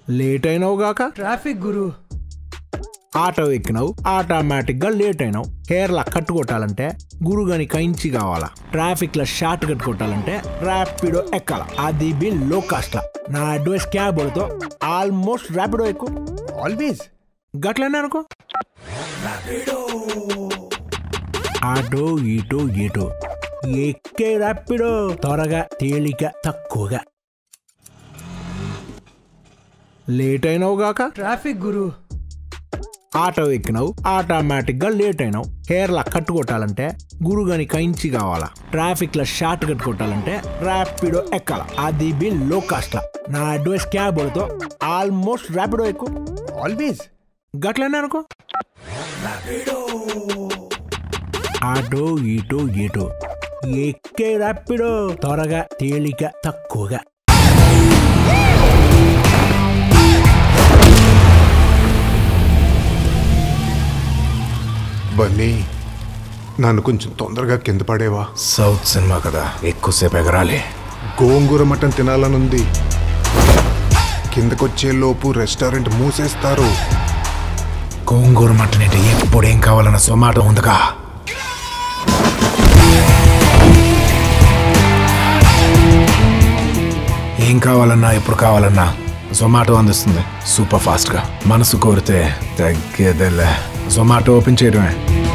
late అయినావు గాక traffic గురు auto ఎక్కినావు ఆటోమేటిక్గా లేట్ అయినావు హెయిర్లా కట్టు కొట్టాలంటే గురుగని కైంచి కావాలా ట్రాఫిక్ లో షార్ట్ కట్ కొట్టాలంటే ర్యాపిడో ఎక్కాల అది బి లో కాస్ట్ లా నా అడ్వైస్ క్యాబ్ తో ఆల్మోస్ట్ ర్యాపిడో ఎక్కువ ఆల్వేస్ గట్లనే అనుకో ఆటో ఈటో ఏటో ఎక్కే ర్యాపిడో త్వరగా తేలిక తక్కువగా లేట్ అయినావు గాక ట్రాఫిక్ గురు ఆటో ఎక్కినావు ఆటోమేటిక్గా లేట్ అయినావు హెయిర్లా కట్టు కొట్టాలంటే గురుగని కైంచి కావాలా ట్రాఫిక్ లో షార్ట్ కట్ కొట్టాలంటే ర్యాపిడో ఎక్కాల అది బి లో కాస్ట్ లా నా అడ్వైస్ క్యాబ్ తో ఆల్మోస్ట్ ర్యాపిడో ఎక్కువ ఆల్వేస్ గట్లనే అనుకో ఆటో ఈటో ఏటో ఎక్కే ర్యాపిడో త్వరగా తేలిక తక్కువగా బన్నీ నన్ను కొంచెం తొందరగా కింద పడేవా సౌత్ సినిమా కదా ఎక్కువసేపు ఎగరాలి గోంగూర మటన్ తినాలనుంది కిందకొచ్చే లోపు రెస్టారెంట్ మూసేస్తారు గోంగూర మటన్ అంటే ఎప్పుడు ఏం కావాలన్న సొమాటో ఉందిగా ఏం కావాలన్నా ఎప్పుడు కావాలన్నా జొమాటో అందిస్తుంది సూపర్ ఫాస్ట్గా మనసు కోరితే తగ్గేదేలే జొమాటో ఓపెన్ చేయడమే